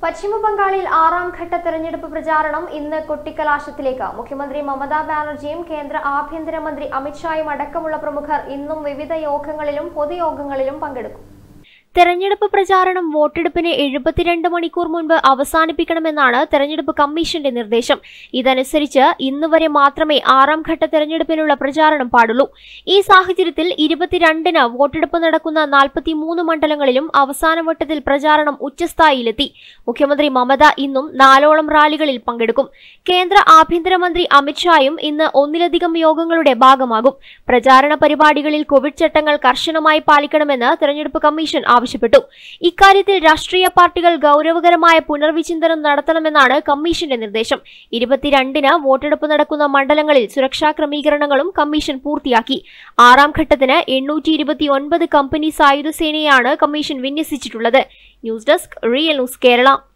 പശ്ചിമ ബംഗാളിൽ ആറാം ഘട്ട തെരഞ്ഞെടുപ്പ് പ്രചാരണം ഇന്ന് കൊട്ടിക്കലാശത്തിലേക്ക് മുഖ്യമന്ത്രി മമതാ ബാനർജിയും കേന്ദ്ര ആഭ്യന്തരമന്ത്രി അമിത്ഷായും അടക്കമുള്ള പ്രമുഖർ ഇന്നും വിവിധ യോഗങ്ങളിലും പൊതുയോഗങ്ങളിലും പങ്കെടുക്കും തെരഞ്ഞെടുപ്പ് പ്രചാരണം വോട്ടെടുപ്പിന് എഴുപത്തിരണ്ട് മണിക്കൂർ മുൻപ് അവസാനിപ്പിക്കണമെന്നാണ് തെരഞ്ഞെടുപ്പ് കമ്മീഷന്റെ നിർദ്ദേശം ഇതനുസരിച്ച് ഇന്ന് വരെ മാത്രമേ ആറാം ഘട്ട തെരഞ്ഞെടുപ്പിനുള്ള പ്രചാരണം പാടുള്ളൂ ഈ സാഹചര്യത്തിൽ ഇരുപത്തിരണ്ടിന് വോട്ടെടുപ്പ് നടക്കുന്ന നാൽപ്പത്തിമൂന്ന് മണ്ഡലങ്ങളിലും അവസാനവട്ടത്തിൽ പ്രചാരണം ഉച്ചസ്ഥായിയിലെത്തി മുഖ്യമന്ത്രി മമത ഇന്നും നാലോളം റാലികളിൽ പങ്കെടുക്കും കേന്ദ്ര ആഭ്യന്തരമന്ത്രി അമിത്ഷായും ഇന്ന് ഒന്നിലധികം യോഗങ്ങളുടെ ഭാഗമാകും പ്രചാരണ പരിപാടികളിൽ കോവിഡ് ചട്ടങ്ങൾ കർശനമായി പാലിക്കണമെന്ന് തെരഞ്ഞെടുപ്പ് കമ്മീഷൻ ആവശ്യപ്പെട്ടു ഇക്കാര്യത്തിൽ രാഷ്ട്രീയ പാർട്ടികൾ ഗൗരവകരമായ പുനർവിചിന്തനം നടത്തണമെന്നാണ് കമ്മീഷന്റെ നിർദ്ദേശം ഇരുപത്തിരണ്ടിന് വോട്ടെടുപ്പ് നടക്കുന്ന മണ്ഡലങ്ങളിൽ സുരക്ഷാ ക്രമീകരണങ്ങളും കമ്മീഷൻ പൂർത്തിയാക്കി ആറാം ഘട്ടത്തിന് എണ്ണൂറ്റി ഇരുപത്തിയൊൻപത് കമ്പനി സായുധ സേനയാണ് കമ്മീഷൻ വിന്യസിച്ചിട്ടുള്ളത് news desk real news Kerala